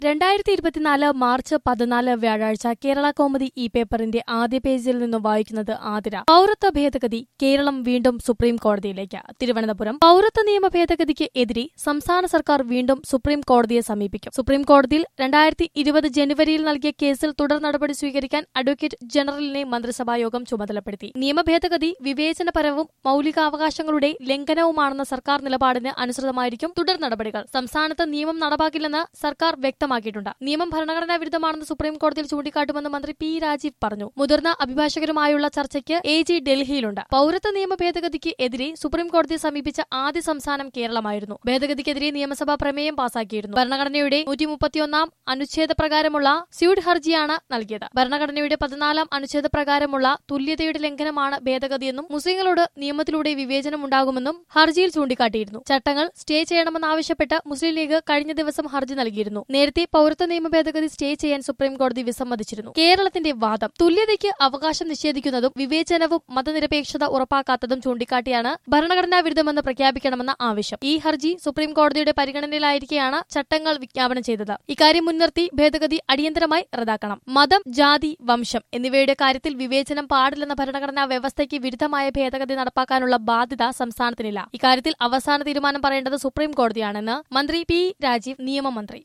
രണ്ടായിരത്തി ഇരുപത്തിനാല് മാർച്ച് പതിനാല് വ്യാഴാഴ്ച കേരള കോമഡി ഇ പേപ്പറിന്റെ ആദ്യ പേജിൽ നിന്നും വായിക്കുന്നത് ആതിര പൌരത്വ ഭേദഗതി കേരളം വീണ്ടും സുപ്രീം കോടതിയിലേക്ക് തിരുവനന്തപുരം പൌരത്വ നിയമ ഭേദഗതിക്ക് എതിരെ സംസ്ഥാന സർക്കാർ വീണ്ടും സുപ്രീം കോടതിയെ സമീപിക്കും സുപ്രീം കോടതിയിൽ രണ്ടായിരത്തി ഇരുപത് ജനുവരിയിൽ നൽകിയ കേസിൽ തുടർ നടപടി സ്വീകരിക്കാൻ അഡ്വക്കേറ്റ് ജനറലിനെ മന്ത്രിസഭായോഗം ചുമതലപ്പെടുത്തി നിയമ ഭേദഗതി വിവേചനപരവും മൌലികാവകാശങ്ങളുടെ ലംഘനവുമാണെന്ന സർക്കാർ നിലപാടിന് അനുസൃതമായിരിക്കും തുടർ നടപടികൾ സംസ്ഥാനത്ത് നിയമം നടപ്പാക്കില്ലെന്ന് സർക്കാർ വ്യക്തമാക്കിയിട്ടുണ്ട് നിയമം ഭരണഘടനാ വിരുദ്ധമാണെന്ന് സുപ്രീം കോടതിയിൽ ചൂണ്ടിക്കാട്ടുമെന്ന് മന്ത്രി പി രാജീവ് പറഞ്ഞു മുതിർന്ന അഭിഭാഷകരുമായുള്ള ചർച്ചയ്ക്ക് എ ജി ഡൽഹിയിലുണ്ട് പൌരത്വ നിയമ ഭേദഗതിക്ക് എതിരെ സുപ്രീം കോടതിയെ സമീപിച്ച ആദ്യ സംസ്ഥാനം കേരളമായിരുന്നു ഭേദഗതിക്കെതിരെ നിയമസഭ പ്രമേയം പാസാക്കിയിരുന്നു ഭരണഘടനയുടെ നൂറ്റി മുപ്പത്തിയൊന്നാം അനുച്ഛേദ പ്രകാരമുള്ള സ്യൂട്ട് ഹർജിയാണ് നൽകിയത് ഭരണഘടനയുടെ പതിനാലാം അനുച്ഛേദ പ്രകാരമുള്ള തുല്യതയുടെ ലംഘനമാണ് ഭേദഗതിയെന്നും മുസ്ലിങ്ങളോട് നിയമത്തിലൂടെ വിവേചനമുണ്ടാകുമെന്നും ഹർജിയിൽ ചൂണ്ടിക്കാട്ടിയിരുന്നു ചട്ടങ്ങൾ സ്റ്റേ ചെയ്യണമെന്നാവശ്യപ്പെട്ട് മുസ്ലിം ലീഗ് കഴിഞ്ഞ ദിവസം ഹർജി നൽകിയിരുന്നു നേരത്തെ പൌരത്വ നിയമ ഭേദഗതി സ്റ്റേ ചെയ്യാൻ സുപ്രീം കോടതി വിസമ്മതിച്ചിരുന്നു കേരളത്തിന്റെ വാദം തുല്യതയ്ക്ക് അവകാശം നിഷേധിക്കുന്നതും വിവേചനവും മതനിരപേക്ഷത ഉറപ്പാക്കാത്തതും ചൂണ്ടിക്കാട്ടിയാണ് ഭരണഘടനാ വിരുദ്ധമെന്ന് പ്രഖ്യാപിക്കണമെന്ന ആവശ്യം ഈ ഹർജി സുപ്രീം കോടതിയുടെ പരിഗണനയിലായിരിക്കെയാണ് ചട്ടങ്ങൾ വിജ്ഞാപനം ചെയ്തത് ഇക്കാര്യം മുൻനിർത്തി ഭേദഗതി അടിയന്തരമായി റദ്ദാക്കണം മതം ജാതി വംശം എന്നിവയുടെ കാര്യത്തിൽ വിവേചനം പാടില്ലെന്ന ഭരണഘടനാ വ്യവസ്ഥയ്ക്ക് വിരുദ്ധമായ ഭേദഗതി നടപ്പാക്കാനുള്ള ബാധ്യത സംസ്ഥാനത്തിനില്ല ഇക്കാര്യത്തിൽ അവസാന തീരുമാനം പറയേണ്ടത് സുപ്രീം കോടതിയാണെന്ന് മന്ത്രി പി രാജീവ് നിയമമന്ത്രി